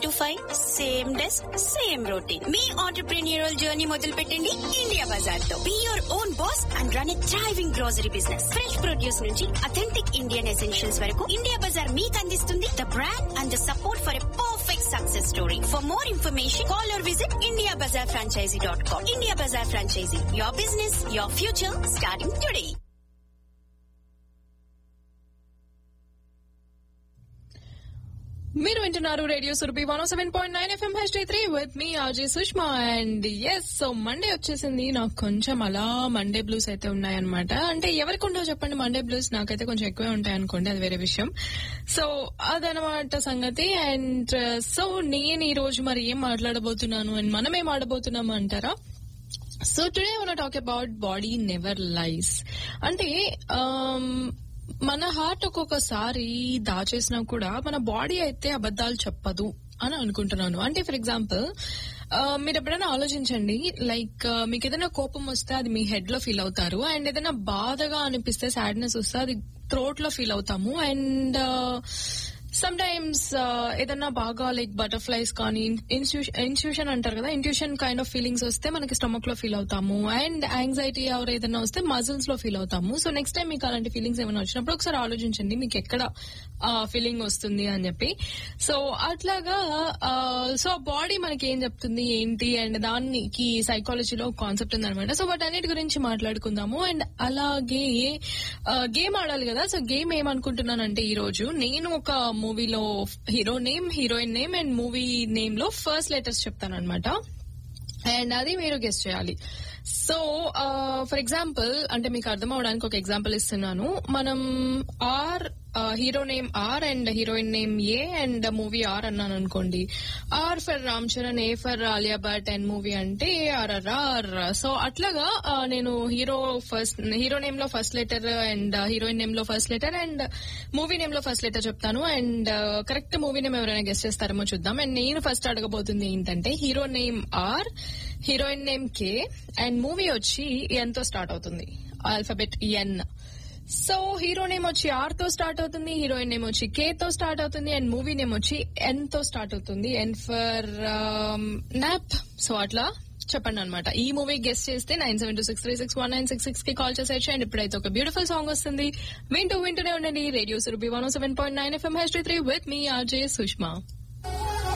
to five same desk same routine మీ entrepreneurial journey మొదలు పెట్టండి ఇండియా బజార్ తో be your own boss and run a driving grocery business fresh produce నుంచి authentic Indian essentials వరకు India Bazaar మీకు అందిస్తుంది the brand and the support for a perfect success story for more information call or visit India Bazaar franchise dot com India Bazaar franchise your business your future starting today మీరు వింటున్నారు radio Surabhi one seven point nine FM H three with me RJ Sushma and yes so Monday వచ్చేసింది నాకు కొంచెం అలా Monday blues అయితే ఉన్నాయన్నమాట అంటే ఎవరికి ఉండవు చెప్పండి మండే బ్లూస్ నాకైతే కొంచెం ఎక్కువే ఉంటాయి అనుకోండి అది వేరే విషయం సో అదనమాట సంగతి అండ్ సో నేను ఈ రోజు మరి ఏం మాట్లాడబోతున్నాను అండ్ మనం ఏం ఆడబోతున్నాము అంటారా so today one talk about body never lies అంటే um, మన హార్ట్ ఒక్కొక్కసారి దాచేసినా కూడా మన బాడీ అయితే అబద్ధాలు చెప్పదు అని అనుకుంటున్నాను అంటే ఫర్ ఎగ్జాంపుల్ మీరు ఎప్పుడైనా ఆలోచించండి లైక్ మీకు ఏదైనా కోపం వస్తే అది మీ హెడ్ లో ఫీల్ అవుతారు అండ్ ఏదైనా బాధగా అనిపిస్తే సాడ్నెస్ వస్తే అది థ్రోట్ లో ఫీల్ అవుతాము అండ్ సమ్ టైమ్స్ ఏదన్నా బాగా లైక్ బటర్ఫ్లైస్ కానీ ఇన్స్టిట్యూషన్ అంటారు కదా ఇంట్యూషన్ కైండ్ ఆఫ్ ఫీలింగ్స్ వస్తే మనకి స్టమక్ లో ఫీల్ అవుతాము అండ్ యాంగ్జైటీ ఎవరు ఏదైనా వస్తే మజిల్స్ లో ఫీల్ అవుతాము సో నెక్స్ట్ టైం మీకు అలాంటి ఫీలింగ్స్ ఏమైనా వచ్చినప్పుడు ఒకసారి ఆలోచించండి మీకు ఎక్కడ ఫీలింగ్ వస్తుంది అని చెప్పి సో అట్లాగా సో బాడీ మనకి ఏం చెప్తుంది ఏంటి అండ్ దానికి సైకాలజీలో కాన్సెప్ట్ ఉందన్నమాట సో వాటన్నిటి గురించి మాట్లాడుకుందాము అండ్ అలాగే గేమ్ ఆడాలి కదా సో గేమ్ ఏమనుకుంటున్నానంటే ఈ రోజు నేను ఒక మూవీలో hero name heroine name and movie name లో ఫస్ట్ లెటర్స్ చెప్తాను అనమాట అండ్ అది మీరు గెస్ట్ చేయాలి సో ఫర్ ఎగ్జాంపుల్ అంటే మీకు అర్థం అవడానికి ఒక ఎగ్జాంపుల్ ఇస్తున్నాను మనం R hero name R and heroine name A and movie R అన్నాను అనుకోండి R for Ram Charan A for Alia Bhatt and movie అంటే ఆర్ఆర్ సో అట్లాగా నేను హీరో ఫస్ట్ హీరో నేమ్ లో first letter and heroine name లో first letter and movie name లో first letter చెప్తాను and correct movie name ఎవరైనా గెస్ట్ చేస్తారేమో చూద్దాం అండ్ నేను ఫస్ట్ అడగబోతుంది ఏంటంటే hero name R heroine name K and movie వచ్చి ఎన్ తో స్టార్ట్ అవుతుంది alphabet N so hero name వచ్చి ఆర్ తో స్టార్ట్ అవుతుంది హీరోయిన్ నేమ్ వచ్చి కే తో స్టార్ట్ అవుతుంది అండ్ మూవీ నేమ్ వచ్చి ఎన్ తో స్టార్ట్ అవుతుంది ఎన్ ఫర్ నాప్ సో అట్లా చెప్పండి అనమాట ఈ మూవీ గెస్ట్ చేస్తే nine seven two six three six one nine six six కి కాల్ చేసేయచ్చు అండ్ ఇప్పుడైతే ఒక బ్యూటిఫుల్ సాంగ్ వస్తుంది వింటూ వింటూనే ఉండండి radio Surabhi one seven point nine FM H three with me RJ Sushma